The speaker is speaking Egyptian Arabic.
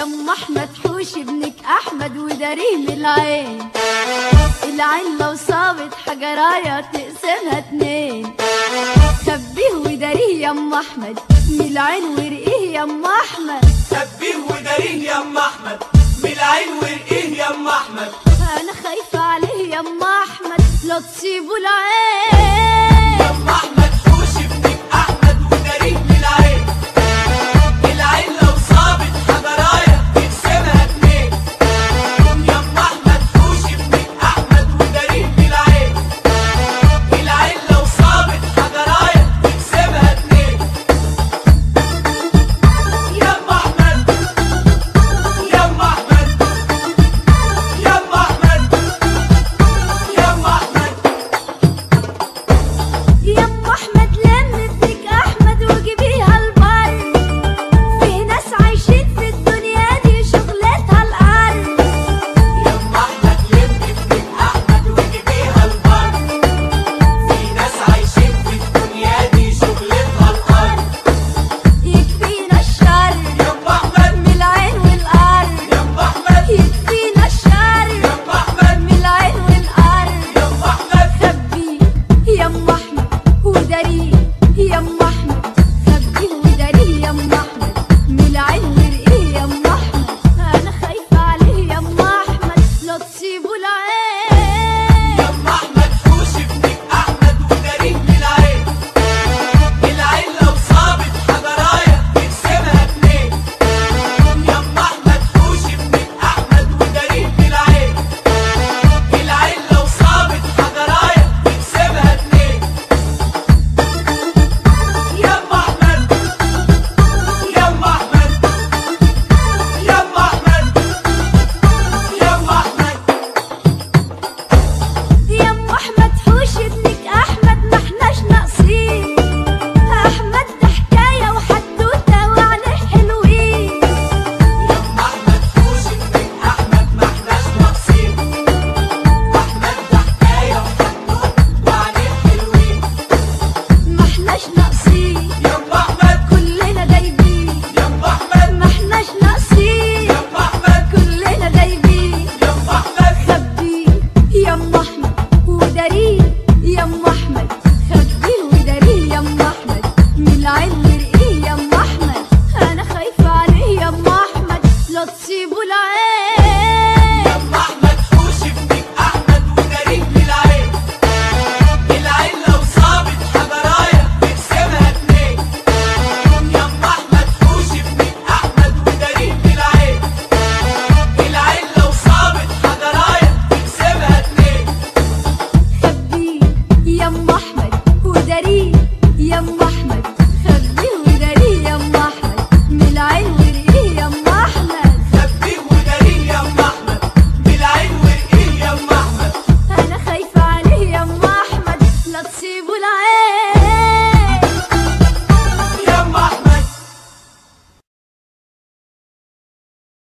ام احمد حوش ابنك احمد وداريه من العين العين لو صابت حجرايه تقسمها اتنين خبيه وداريه يا ام احمد من العين ورقيه يا ام احمد خبيه وداريه يا ام احمد من العين ورقيه يا ام احمد انا خايفه عليه يا ام احمد لا تصيبوا العين